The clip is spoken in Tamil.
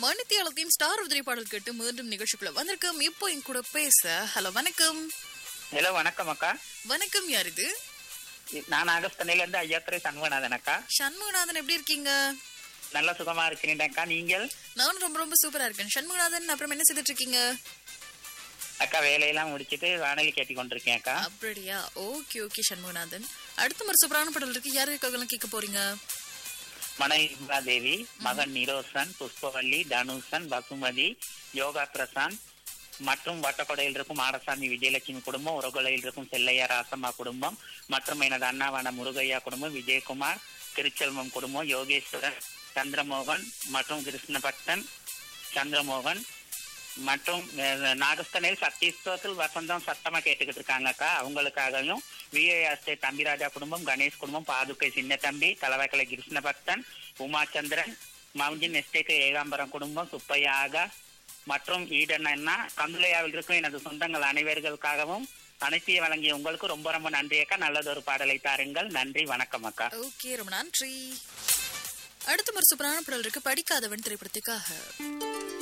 மணித்தியாலத்தையும் ஸ்டார் உதிரி பாடல் கேட்டு மீண்டும் நிகழ்ச்சிக்குள்ள வந்திருக்கோம் இப்போ என் கூட பேச ஹலோ வணக்கம் ஹலோ வணக்கம் அக்கா வணக்கம் யார் இது நான் ஆகஸ்டனில இருந்து ஐயாத்துறை சண்முகநாதன் அக்கா சண்முகநாதன் எப்படி இருக்கீங்க நல்ல சுகமா இருக்கிறேன் அக்கா நீங்கள் நானும் ரொம்ப ரொம்ப சூப்பரா இருக்கேன் சண்முகநாதன் அப்புறம் என்ன செய்துட்டு இருக்கீங்க அக்கா வேலையெல்லாம் முடிச்சிட்டு வானொலி கேட்டி கொண்டிருக்கேன் அக்கா அப்படியா ஓகே ஓகே சண்முகநாதன் அடுத்த ஒரு சூப்பரான பாடல் இருக்கு யாருக்காகலாம் கேட்க போறீங்க மனைவி உமா தேவி மகன் நிரோசன் புஷ்பவல்லி தனுஷன் வசுமதி யோகா பிரசாந்த் மற்றும் வட்டக்கொடையில் இருக்கும் ஆடசாமி விஜயலட்சுமி குடும்பம் உரகுலையில் இருக்கும் செல்லையா ராசம்மா குடும்பம் மற்றும் எனது அண்ணாவான முருகையா குடும்பம் விஜயகுமார் திருச்செல்வம் குடும்பம் யோகேஸ்வரன் சந்திரமோகன் மற்றும் கிருஷ்ணபட்டன் சந்திரமோகன் மற்றும் அஹ், நாகஸ்தனில் சத்தீஸ்வரத்தில் வசந்தம் சத்தமா கேட்டுக்கிட்டு இருக்காங்க அக்கா அவங்களுக்காகவும் விஏஆர்ஸ்டே தம்பிராஜா குடும்பம் கணேஷ் குடும்பம் பாதுகை சின்ன தம்பி தலவாக்கலை கிருஷ்ணபக்தன் உமாச்சந்திரன் மவுஞ்சின் எஸ்டேட் ஏகாம்பரம் குடும்பம் சுப்பையா ஆகா மற்றும் ஈடன் அண்ணா கந்துலையாவில் இருக்கும் எனது சொந்தங்கள் அனைவர்களுக்காகவும் அனைத்தையும் வழங்கிய உங்களுக்கு ரொம்ப ரொம்ப நன்றி அக்கா நல்லதொரு பாடலை தாருங்கள் நன்றி வணக்கம் அக்கா ஓகே ரொம்ப நன்றி அடுத்த ஒரு சூப்பரான பாடல் இருக்கு படிக்காதவன் திரைப்படத்துக்காக